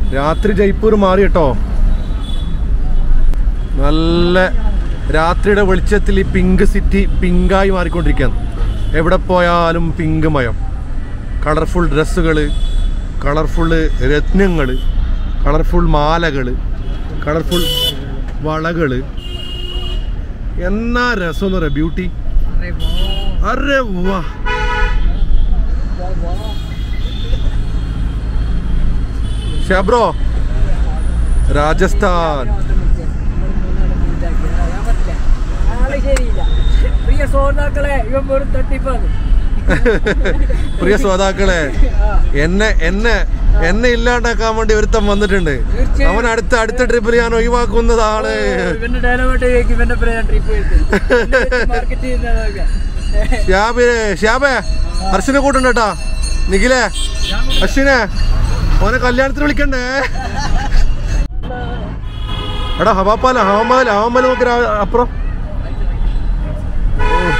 രാത്രി ജയ്പൂർ മാറി കേട്ടോ നല്ല രാത്രിയുടെ വെളിച്ചത്തിൽ ഈ പിങ്ക് സിറ്റി പിങ്കായി മാറിക്കൊണ്ടിരിക്കുകയാണ് എവിടെ പോയാലും പിങ്ക് മയം കളർഫുൾ ഡ്രസ്സുകൾ കളർഫുൾ രത്നങ്ങൾ കളർഫുൾ മാലകൾ കളർഫുൾ വളകൾ എന്നാ രസം എന്ന് പറയാം ബ്യൂട്ടി അരെ വാ ഷാബ്രോ രാജസ്ഥാൻ ആള് ശരിയില്ല പ്രിയ ശ്രോതാക്കളെ ഇവൻ വെറും തട്ടിപ്പാണ് പ്രിയ ശ്രോതാക്കളെ എന്നെ എന്നെ എന്നെ ഇല്ലാണ്ടാക്കാൻ വേണ്ടി ഒരുത്തം വന്നിട്ടുണ്ട് അവൻ അടുത്ത അടുത്ത ട്രിപ്പിൽ ഞാൻ ഒഴിവാക്കുന്നതാണ് ഇവന്റെ ഡയലോഗോട്ട് കേക്ക് ഇവന്റെ പേര് ട്രിപ്പ് മാർക്കറ്റ് ചെയ്യുന്നതൊക്കെ ഷ്യാബിനെ ഷ്യാബേ അർശിനെ കൂട്ടുണ്ട് കേട്ടാ നിഖിലേ അശ്വിനെ ഓനെ കല്യാണത്തിന് വിളിക്കണ്ടേ എടാ ഹവാപ്പാല ഹവാമാല ഹവാമാല നോക്കി അപ്പുറം ഓ.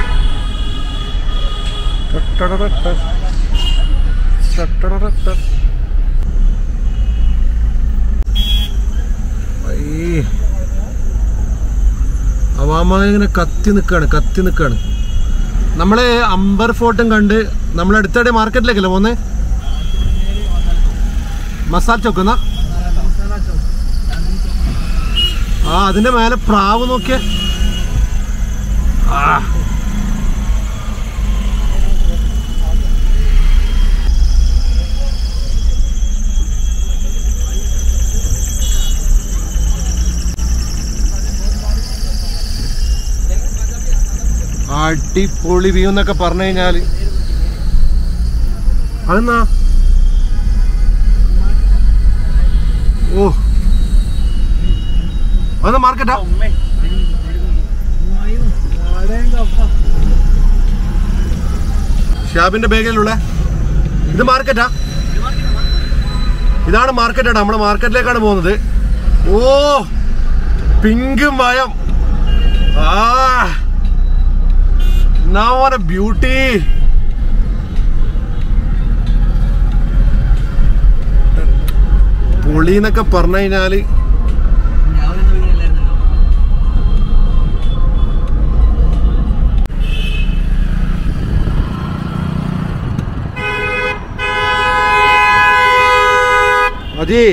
ടട്ടടടട്ട. ടട്ടടടട്ട. അയ്യേ. ഹവാമാല ഇങ്ങനെ കത്തി നിക്കാണ് കത്തി നിക്കാണ് നമ്മള് അംബർ ഫോർട്ടും കണ്ട് നമ്മൾ അടുത്തിടെ മാർക്കറ്റിലേക്കല്ലേ പോന്നെ മസാല ചോക്കുന്ന ആ അതിന്റെ മേലെ പ്രാവ് നോക്കിയേ ആ. അടിപൊളി വ്യൂ എന്നൊക്കെ പറഞ്ഞു കഴിഞ്ഞാല് അതെന്നാ ഓ അതെന്നാ മാർക്കറ്റാ ഷാബിന്റെ ബാഗിലുള്ള ഇത് മാർക്കറ്റാ ഇതാണ് മാർക്കറ്റാണ് നമ്മള് മാർക്കറ്റിലേക്കാണ് പോകുന്നത് ഓ പിങ്ക് മയം ആ Now what a beauty! പൊളി എന്നൊക്കെ പറഞ്ഞു കഴിഞ്ഞാല് അജി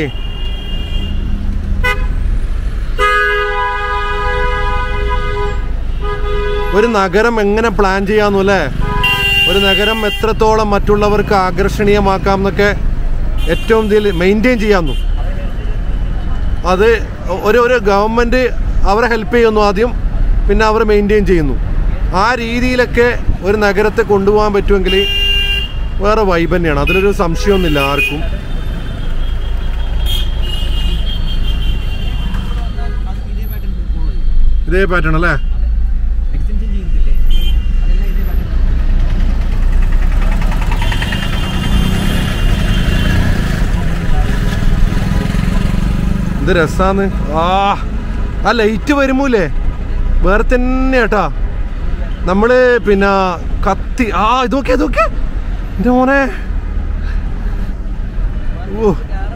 ഒരു നഗരം എങ്ങനെ പ്ലാൻ ചെയ്യാന്നു അല്ലേ ഒരു നഗരം എത്രത്തോളം മറ്റുള്ളവർക്ക് ആകർഷണീയമാക്കാം എന്നൊക്കെ ഏറ്റവും ഇതിൽ മെയിൻറ്റെയിൻ ചെയ്യാന്നു അത് ഒരു ഒരു ഗവൺമെൻറ് അവരെ ഹെൽപ്പ് ചെയ്യുന്നു ആദ്യം പിന്നെ അവർ മെയിൻറ്റെയിൻ ചെയ്യുന്നു ആ രീതിയിലൊക്കെ ഒരു നഗരത്തെ കൊണ്ടുപോകാൻ പറ്റുമെങ്കിൽ വേറെ വൈബ് തന്നെയാണ് അതിലൊരു സംശയമൊന്നുമില്ല ആർക്കും ഇതേ പാറ്റേൺ അല്ലേ എന്ത് രസാന്ന് ആ ആ ലൈറ്റ് വരുമൂലേ വേറെ തന്നെ കേട്ടാ നമ്മള് പിന്നെ കത്തി ആ ഇതൊക്കെ ഇതൊക്കെ എന്റെ മോനെ ഓ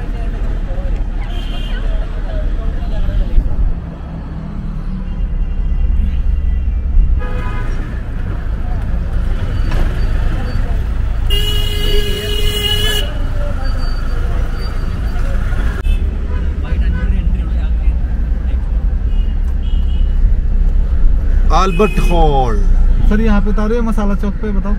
आल्बर्ट हॉल सर यहाँ पे उतारो या मसाला चौक पे बताओ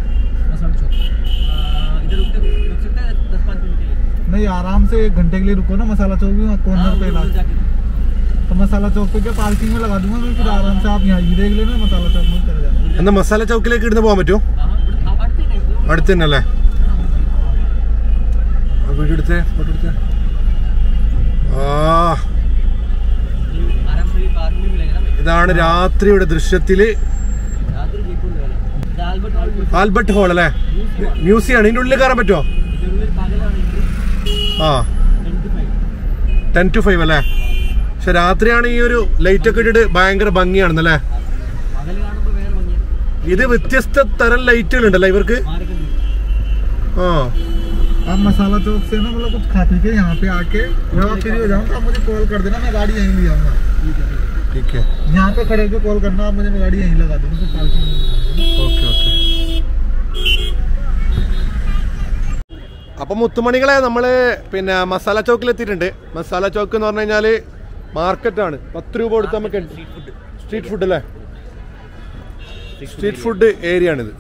नहीं आराम से एक घंटे के लिए रुको ना मसाला चौक भी वहाँ कॉर्नर पे ला तो मसाला चौक पे क्या पार्किंग में लगा दूंगा मैं फिर आराम से आप यहाँ ही देख लेना मसाला चौक में चले जाना എന്നാ മസാല ചൗക്കിലേക്ക് ഇടുന്ന് പോകാൻ പറ്റുമോ അടുത്ത് തന്നെ അല്ലേ ആ വീഡിയോ എടുത്തേ ഫോട്ടോ എടുത്തേ ആ ഇതാണ് രാത്രിയുടെ ദൃശ്യത്തില് ആൽബർട്ട് ഹോൾ അല്ലേ മ്യൂസിയം ആണ് ഇതിന്റെ ഉള്ളിൽ കയറാൻ പറ്റുമോ ആ ടെൻ ടു ഫൈവ് അല്ലേ പക്ഷെ രാത്രിയാണ് ഈ ഒരു ലൈറ്റ് ഒക്കെ ഇട്ടിട്ട് ഭയങ്കര ഭംഗിയാണെന്നല്ലേ ഇത് വ്യത്യസ്ത തരം ലൈറ്റുകൾ ഉണ്ടല്ലേ ഇവർക്ക് ആ आप मसाला चौक से ना मतलब कुछ खा पी के यहाँ पे आके यहाँ फ्री हो जाऊँ तो आप मुझे कॉल कर देना मैं गाड़ी यहीं ले आऊँगा ठीक है यहाँ पे खड़े होकर कॉल करना आप मुझे मैं गाड़ी यहीं लगा दूँगा तो पार्किंग में लगा दूँगा। ഓക്കെ ഓക്കെ അപ്പം മുത്തുമണികളെ നമ്മൾ പിന്നെ മസാല ചോക്കിൽ എത്തിയിട്ടുണ്ട് മസാല ചോക്ക് എന്ന് പറഞ്ഞു കഴിഞ്ഞാൽ മാർക്കറ്റാണ് പത്ത് രൂപ കൊടുത്ത് നമുക്ക് സ്ട്രീറ്റ് ഫുഡ് അല്ലേ സ്ട്രീറ്റ് ഫുഡ് ഏരിയ ആണിത്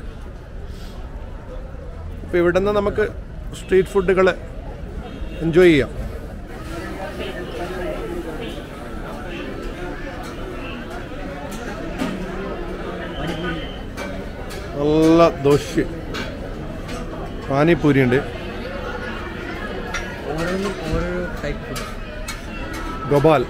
അപ്പോൾ ഇവിടെ നിന്ന് നമുക്ക് സ്ട്രീറ്റ് ഫുഡുകൾ എൻജോയ് ചെയ്യാം നല്ല ദോശ പാനിപ്പൂരി ഉണ്ട് ഓരോന്നും ഓരോ ടൈപ്പ് ഫുഡ് ഗോപാൽ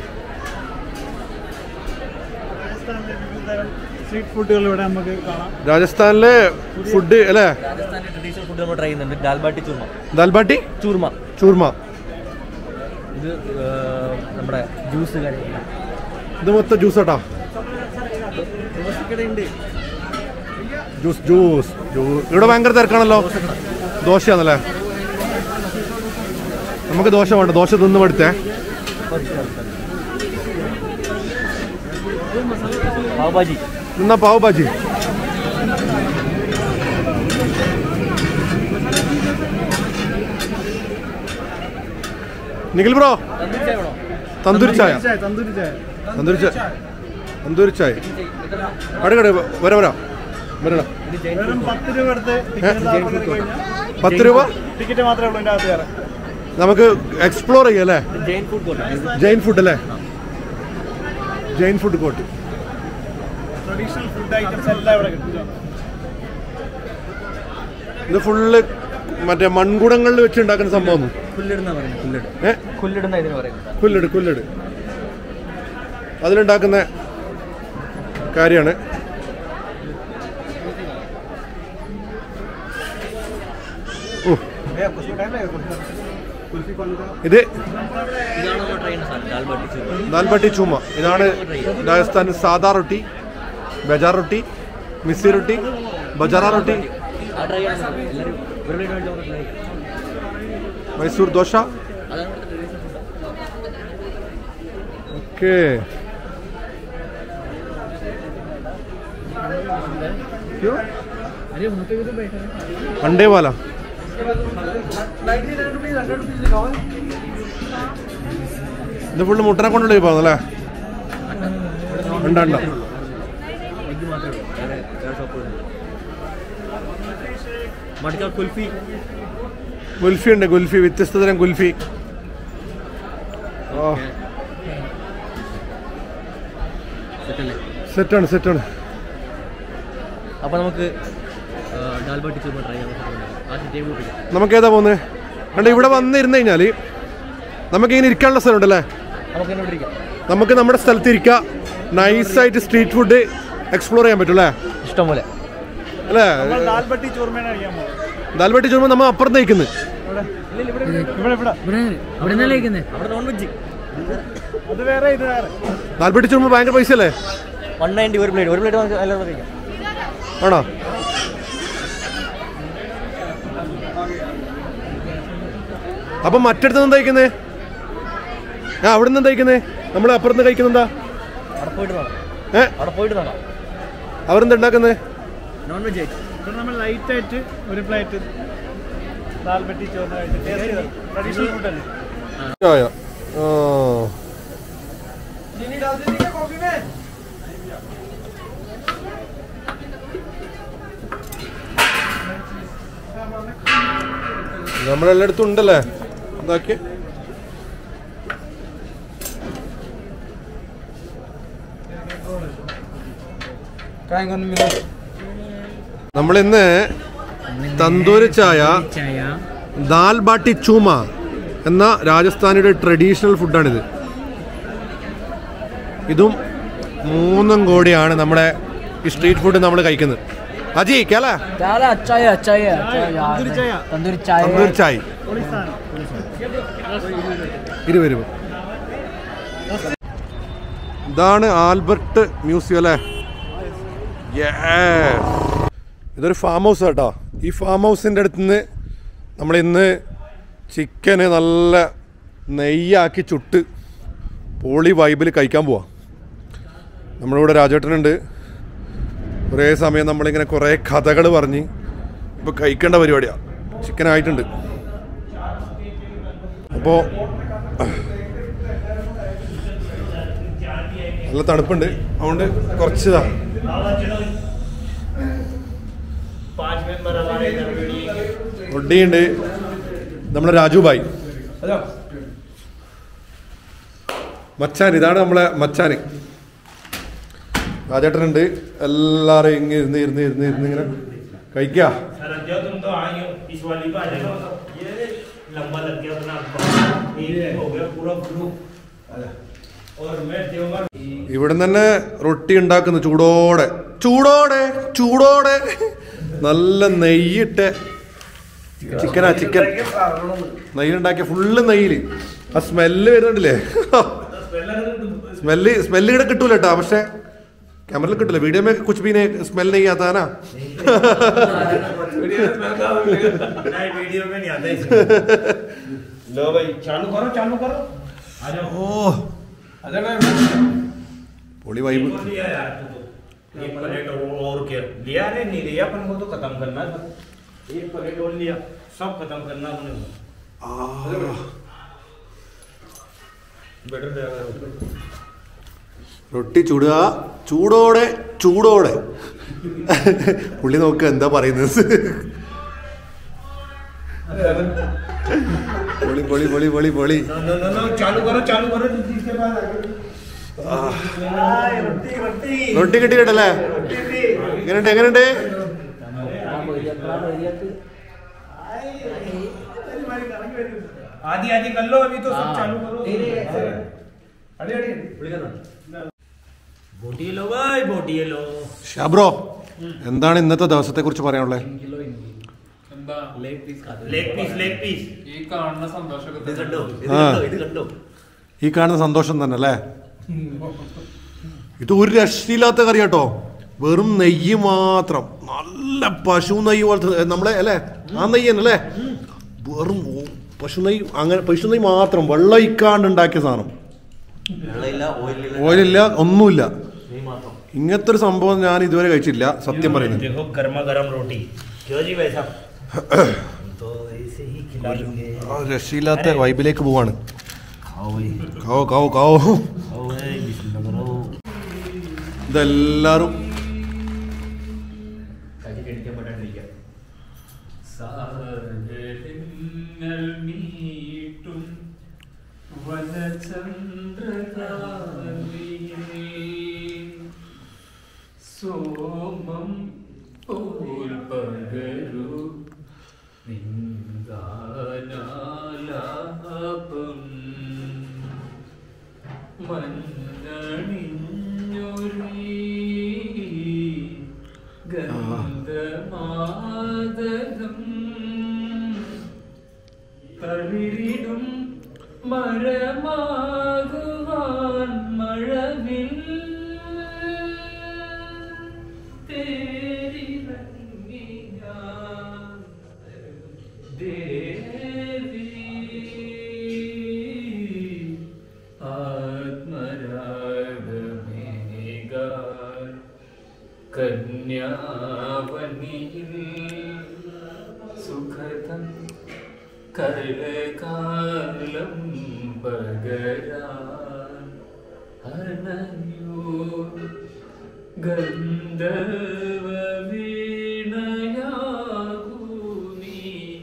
സ്ട്രീറ്റ് ഫുഡുകൾ ഇവിടെ നമുക്ക് കാണാം രാജസ്ഥാനിലെ ഫുഡ് അല്ലേ രാജസ്ഥാനിലെ ട്രഡീഷണൽ ഫുഡ് നമ്മൾ ട്രൈ ചെയ്യുന്നുണ്ട് ദാൽബാട്ടി ചൂർമ ദാൽബാട്ടി ചൂർമ ചൂർമ ഇത് ഏർ, നമ്മുടെ ജ്യൂസ് കാര്യങ്ങൾ ഇത് മൊത്തം ജ്യൂസ് കേട്ടോ ദോശക്കടയുണ്ട് ജ്യൂസ് ജ്യൂസ് ജ്യൂസ് ഇവിടെ ഭയങ്കര തിരക്കാണല്ലോ ദോശയാണല്ലേ നമുക്ക് ദോശ വേണ്ട ദോശ തിന്ന് പഠിത്തേ പാവ് ഭാജി നിന്നാ പാവ് ബാജി നിഖിൽ ബ്രോ തന്തൂരി ചായ തന്തൂരി ചായ തന്തൂരി ചായ തന്തൂരി ചായ കട കട വരാ വരാ വരണ വെറും പത്ത് രൂപ എടുത്ത് പത്ത് രൂപ ടിക്കറ്റ് മാത്രമേ ഉള്ളൂ എൻ്റെ അകത്ത് കയറാൻ നമുക്ക് എക്സ്പ്ലോർ ചെയ്യാം അല്ലേ Jain food court Jain food അല്ലേ Jain food court traditional food items എല്ലാം ഇവിടെ കിട്ടും ഇത് ഫുള്ള് മറ്റേ മൺകുടങ്ങളിൽ വെച്ച് ഉണ്ടാക്കുന്ന സംഭവം പുല്ലിടുന്ന പറയുന്നത് പുല്ലിട് ഏ പുല്ലിടുന്ന ഇതിന് പറയുന്നത് കുല്ലിട് കുല്ലിട് അതിലുണ്ടാക്കുന്ന കാര്യമാണ് ഓ ഇത് ഇതാണ് നമ്മൾ ട്രൈ ചെയ്യുന്ന സാധനം ദാൽബാട്ടി ചൂർമ നാൽബട്ടി ചൂമ ഇതാണ് രാജസ്ഥാൻ സാദാ റൊട്ടി ബജാർ റൊട്ടി മിസ്സി റൊട്ടി ബജാറ റൊട്ടി ആ ട്രൈ ചെയ്യണം എല്ലാവരും ഒരു പ്ലേറ്റ് മേടിച്ച് നമുക്ക് ട്രൈ ചെയ്യാം മൈസൂർ ദോശ അതാണ് ഇവിടുത്തെ ട്രഡീഷണൽ ഫുഡ് ഓക്കെ अरे वहाँ पे भी तो बैठा है अंडे वाला ഇത് ഫുള്ള് മുട്ടനെ കൊണ്ടുള്ള പോകുന്നല്ലേ ഉണ്ട് ഉണ്ട് എഗ് മാത്രമേ ഉള്ളൂ വേറെ വേറെ ഷോപ്പുകളുണ്ട് മടിക്കാൽ കുൽഫി ഗുൽഫി ഉണ്ട് ഗുൽഫി വ്യത്യസ്ത തരം ഗുൽഫി ആ സെറ്റല്ലേ സെറ്റാണ് സെറ്റാണ് അപ്പോൾ നമുക്ക് ഡാൽബാട്ടി ചൂർമ ട്രൈ ചെയ്യാൻ ആദ്യം ടേബിൾ പിടിക്കാം നമുക്ക് ഏതാ പോകുന്നത് കണ്ട ഇവിടെ വന്നിരുന്ന് കഴിഞ്ഞാൽ നമുക്ക് ഇങ്ങനെ ഇരിക്കാനുള്ള സ്ഥലം ഉണ്ടല്ലേ നമുക്ക് എന്നെ പിടിക്കാം നമുക്ക് നമ്മുടെ സ്ഥലത്ത് ഇരിക്കാം നൈസായിട്ട് സ്ട്രീറ്റ് ഫുഡ് എക്സ്പ്ലോർ ചെയ്യാൻ പറ്റും അല്ലേ ഇഷ്ടം പോലെ അല്ലേ ദാൽബട്ടി ചൂർമേനെ അറിയാമോ ദാൽബട്ടി ചുരുമ്പോൾ നമ്മൾ അപ്പുറത്ത് നിൽക്കുന്നത് ഇവിടെ ഇവിടെ അവിടെ നിന്നല്ലേ അവിടെ നോൺ വെജ് അത് വേറെ ഇത് വേറെ ദാൽബട്ടി ചുരുമ്പോൾ ഭയങ്കര പൈസ അല്ലേ വൺ നയൻറ്റി ഒരു പ്ലേറ്റ് ഒരു പ്ലേറ്റ് നമുക്ക് എല്ലാവരും കഴിക്കാം ആണോ അപ്പൊ മറ്റടുത്ത് നിന്ന് കഴിക്കുന്നേ ആ അവിടെ നിന്ന് കഴിക്കുന്നേ നമ്മൾ അപ്പുറത്ത് കഴിക്കുന്നെന്താ അവിടെ പോയിട്ട് നോക്കാം ഏ അവിടെ പോയിട്ട് നോക്കാം അവരെന്താ ഉണ്ടാക്കുന്നത് നോൺ വെജ് ആയിട്ട് ഇവിടെ നമ്മൾ ലൈറ്റ് ആയിട്ട് ഒരു പ്ലേറ്റ് ദാൽബട്ടി ചോറിനായിട്ട് ടേസ്റ്റ് ട്രഡീഷണൽ ഫുഡല്ലേ ചായ ആ നമ്മളെല്ലായിടത്തും ഉണ്ടല്ലേ ഇതാക്കി നമ്മളിന്ന് തന്തൂരി ചായ ചായ ദാൽ ബാട്ടി ചൂമ എന്ന രാജസ്ഥാനിയുടെ ട്രഡീഷണൽ ഫുഡാണിത് ഇതും മൂന്നും കോടിയാണ് നമ്മുടെ ഈ സ്ട്രീറ്റ് ഫുഡ് നമ്മൾ കഴിക്കുന്നത് അജി കേല चाय अच्छा है अच्छा है तंदूरी चाय तंदूरी चाय തന്തൂരി ചായ ഇരുവരും ഇതാണ് ആൽബർട്ട് മ്യൂസിയം അല്ലേ Yes. ഇതൊരു ഫാം ഹൗസ് കേട്ടോ ഈ ഫാം ഹൗസിൻ്റെ അടുത്ത് നിന്ന് നമ്മളിന്ന് ചിക്കന് നല്ല നെയ്യാക്കി ചുട്ട് പോളി വൈബിൽ കഴിക്കാൻ പോവാം നമ്മളിവിടെ രാജേട്ടനുണ്ട് ഒരേ സമയം നമ്മളിങ്ങനെ കുറേ കഥകൾ പറഞ്ഞ് ഇപ്പോൾ കഴിക്കേണ്ട പരിപാടിയാണ് ചിക്കൻ ആയിട്ടുണ്ട് അപ്പോൾ നല്ല തണുപ്പുണ്ട് അതുകൊണ്ട് കുറച്ച് ഇതാ पांच मेंबर हमारे इधर बैठिए റൊട്ടിയുണ്ട് നമ്മുടെ രാജുഭായി മച്ചാൻ ഇതാണ് നമ്മളെ മച്ചാൻ രാജേട്ടനുണ്ട് എല്ലാവരും ഇങ്ങനെ ഇരുന്ന് ഇരുന്ന് ഇരുന്ന് ഇരുന്ന് ഇങ്ങനെ കഴിക്കുക सर जब तुम तो आई हो इस वाली पे आ जाओ ये लंबा लग गया अपना एक ही हो गया पूरा ग्रुप और मैं देवघर ഇവിടെ തന്നെ റൊട്ടി ഉണ്ടാക്കുന്നു ചൂടോടെ ചൂടോടെ ചൂടോടെ നല്ല നെയ്യിട്ട് ചിക്കനാ ചിക്കൻ നെയ്യുണ്ടാക്കിയ ഫുള്ള് നെയ്യില് ആ സ്മെല്ല് വരുന്നുണ്ടല്ലേ സ്മെല്ല് സ്മെല്ല് ഇവിടെ കിട്ടൂല കേട്ടോ പക്ഷെ ക്യാമറയിൽ കിട്ടില്ല വീഡിയോ में कुछ भी नहीं स्मेल नहीं आता है ना नहीं वीडियो में नहीं आता इसमें लो भाई चालू करो चालू करो आ जाओ ഓ പൊളി വൈബ് और लिया यार तू तो एक प्लेट और और क्या लिया ने नहीं लिया अपन को तो खत्म करना है एक प्लेट और लिया सब खत्म करना अपने को बेटर रहेगा റൊട്ടി ചുടുക ചൂടോടെ ചൂടോടെ പുള്ളി നോക്കുക എന്താ പറയുന്നത് പൊളി പൊളി പൊളി പൊളി പൊളി नो नो नो नो चालू करो चालू करो जिसके पास आए रोटी रोटी റൊട്ടി കിട്ടിയിട്ടല്ലേ എങ്ങനെയുണ്ട് എങ്ങനെയുണ്ട് आधी आधी कर लो अभी तो सब चालू करो अरे अरे बोटी लो भाई बोटी लो ഷാബ്രോ എന്താണ് ഇന്നത്തെ ദിവസത്തെ കുറിച്ച് പറയാനുള്ളത് എന്താ लेग पीस लेग पीस ഈ കാണുന്ന സന്തോഷമൊക്കെ ഇത് കണ്ടോ ഇത് ആ. കണ്ടോ ഇത് കണ്ടോ ഈ കാണുന്ന സന്തോഷം തന്നെ അല്ലേ ഇത് ഒരു രക്ഷയില്ലാത്ത കറി കേട്ടോ വെറും നെയ്യ് മാത്രം നല്ല പശു നെയ്യ് പോലത്തെ നമ്മളെ അല്ലേ ആ നെയ്യ് തന്നെ അല്ലേ വെറും ഓ- പശു നെയ്യ് അങ്ങനെ പശു നെയ്യ് മാത്രം വെള്ളം ഇക്കാണ്ട് ഉണ്ടാക്കിയ സാധനം വെള്ളമില്ല ഓയിലില്ല ഓയിലില്ല ഒന്നുമില്ല नहीं मातो ഇങ്ങനത്തെ ഒരു സംഭവം ഞാൻ ഇതുവരെ കഴിച്ചില്ല സത്യം പറയുന്നത് देखो गर्मा गर्म रोटी क्यों जी भाई साहब तो ऐसे ही खिला देंगे ആ രക്ഷയില്ലാത്ത വൈബിലേക്ക് പോവാണ് खाओ भाई കാവോ കാവോ കാവോ खाओ भाई बिस्मिल्लाह करो ഇതെല്ലാരും സാഗരങ്ങൾ മീട്ടും വനചന്ദ്രകാന്തിയിൽ സോമം പോൽ പകരു നിന്ദാനാലാപം മഞ്ഞണിഞ്ഞൊരീ ഗന്ധമാദകം തളിരിടും മരമാകുവാൻ മഴവിൽ തേരിറങ്ങി ഞാൻ ദേവി ആത്മരാഗമേകാൻ കന്യാവനിയിൽ സുഖതം കരകാലം പകരാൻ അനയോ ഗന്ധർവ വീണയാകൂ നീ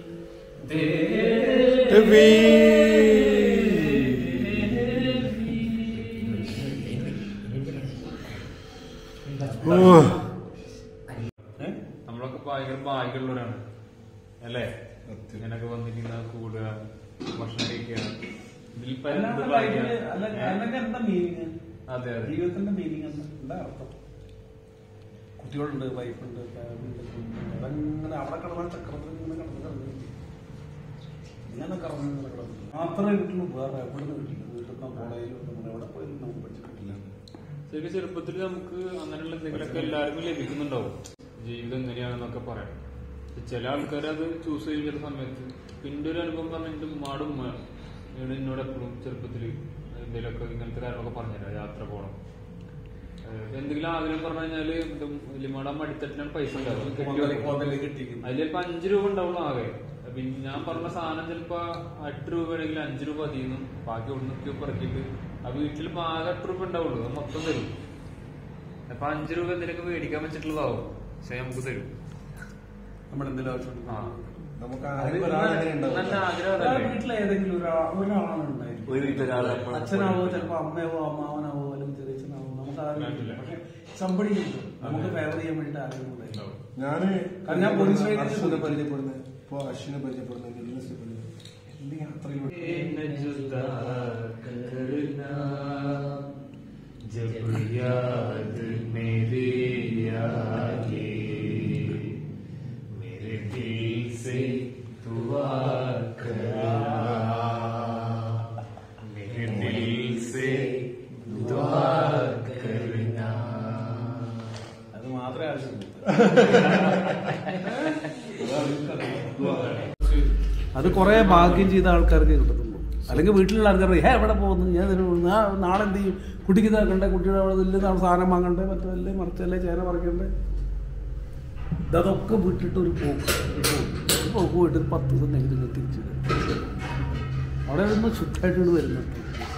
ദേവി. ഓ, നമ്മളൊക്കെ ഭയങ്കര ഭാഗ്യമുള്ളവരാണ് അല്ലേ ഇങ്ങനൊക്കെ വന്നിരിക്കുന്ന കൂടുക ഭക്ഷണം കഴിക്കുക ഇതിൽ ഇപ്പൊ എന്ത് ഭാഗ്യം? ഏ? അതെ അതെ ജീവിതത്തിന്റെ മീനിങ് എന്താ അർത്ഥം കുട്ടികളുണ്ട് വൈഫുണ്ട് ഫാമിലി ഉണ്ട് അതങ്ങനെ അവിടെ കിടന്നാൽ ചക്രത്തിൽ ഇങ്ങനെ കിടന്ന് കിടന്ന് ഇങ്ങനെ കറങ്ങി ഇങ്ങനെ കിടന്നു മാത്രമേ കിട്ടുള്ളൂ വേറെ എവിടെ നിന്ന് കിട്ടില്ല വീട്ടിൽ നിന്ന് കോളേജിൽ എവിടെ പോയി നമുക്ക് പഠിച്ചു കിട്ടില്ല ശരി ചെറുപ്പത്തിൽ നമുക്ക് അങ്ങനെയുള്ള എന്തെങ്കിലുമൊക്കെ എല്ലാവർക്കും ലഭിക്കുന്നുണ്ടാവും ജീവിതം എങ്ങനെയാണെന്നൊക്കെ പറയാം ചില ആൾക്കാർ അത് ചൂസ് ചെയ്യും ചില സമയത്ത് പിന്നെ ഒരു അനുഭവം പറഞ്ഞ എന്റെ ഉമ്മാടും ഉമ്മ ഇവിടെ എന്നോട് എപ്പോഴും ചെറുപ്പത്തില് എന്തെങ്കിലുമൊക്കെ ഇങ്ങനത്തെ കാര്യങ്ങളൊക്കെ പറഞ്ഞുതരാം യാത്ര പോകണം ഏഹ് എന്തെങ്കിലും ആഗ്രഹം പറഞ്ഞു കഴിഞ്ഞാല് ലിമാട മടിത്തട്ടിനാണ് പൈസ ഉണ്ടാവുക കെട്ടി വെക്കും. കിട്ടിയിരിക്കുന്നു അതിൽ ചിലപ്പോ അഞ്ചു രൂപ ഉണ്ടാവുള്ളൂ ആകെ പിന്നെ ഞാൻ പറഞ്ഞ സാധനം ചിലപ്പോ എട്ട് രൂപ ആണെങ്കിൽ അഞ്ചു രൂപ അതിന്ന് ബാക്കി അവിടെ നിന്നൊക്കെ പറക്കിയിട്ട് ആ വീട്ടിൽ ഇപ്പൊ ആകെ എട്ട് രൂപ ഉണ്ടാവുള്ളൂ അത് മൊത്തം തരും അപ്പൊ അഞ്ചു രൂപ എന്തെങ്കിലുമൊക്കെ മേടിക്കാൻ വെച്ചിട്ടുള്ളതാവും പക്ഷെ നമുക്ക് തരും നമ്മുടെ എന്തെങ്കിലും ആവശ്യം ആ നമുക്ക് അത് ആരെങ്കിലും ഒരാളെങ്കിലും ഉണ്ടാവും. നല്ല ആഗ്രഹം ഒരാൾ അതല്ലേ? വീട്ടിലെ ഏതെങ്കിലും ഒരാ- ഒരാളുണ്ടായിരിക്കും ഒരു വീട്ടിലൊരാൾ എപ്പോഴും അച്ഛനാവോ ചിലപ്പോ അമ്മയാവോ അമ്മാവനാവോ അല്ലെങ്കിൽ ചെറിയച്ഛനാവോ നമുക്ക് ആരും പക്ഷെ സംബടി നമുക്ക് ഫേവർ ചെയ്യാൻ വേണ്ടി ആരെങ്കിലും ഉണ്ടായിരിക്കും ഞാന് കാരണം ഞാൻ പോലീസ് സ്റ്റേഷനിൽ അശ്വിനെ പോയി. പരിചയപ്പെടുന്നത് ഇപ്പൊ അശ്വിനെ പരിചയപ്പെടുന്നത് ബിസിനസ് പരിചയപ്പെടുന്നത് എല്ലാ യാത്രയിലും न जुदा करना जब याद मेरे आए मेरे दिल से दुआ करना मेरे दिल से दुआ करना അത് മാത്രമേ ആവശ്യമുള്ളൂ അത് കുറെ ഭാഗ്യം ചെയ്ത ആൾക്കാർക്ക് കിട്ടത്തുള്ളൂ അല്ലെങ്കിൽ വീട്ടിലുള്ള ആൾക്കാർ ഹേ എവിടെ പോകുന്നു ഞാൻ ഇതിന് പോകുന്നു. ആ നാളെ എന്ത് ചെയ്യും കുട്ടിക്ക് ഇതാക്കണ്ടേ കുട്ടിയുടെ അവിടെ ഇല്ല നാളെ സാധനം വാങ്ങണ്ടേ മറ്റല്ലേ മറിച്ചല്ലേ ചേന പറിക്കണ്ടേ ഇതൊക്കെ വിട്ടിട്ട് ഒരു പോക്ക് ഒരു പോക്ക്. ഒരു പോക്ക് പോയിട്ട് ഒരു പത്ത് ദിവസം കഴിഞ്ഞിട്ട് ഇങ്ങ് തിരിച്ചു വരും. അവിടെ നിന്ന് ശുദ്ധമായിട്ട് വരുന്നുണ്ട്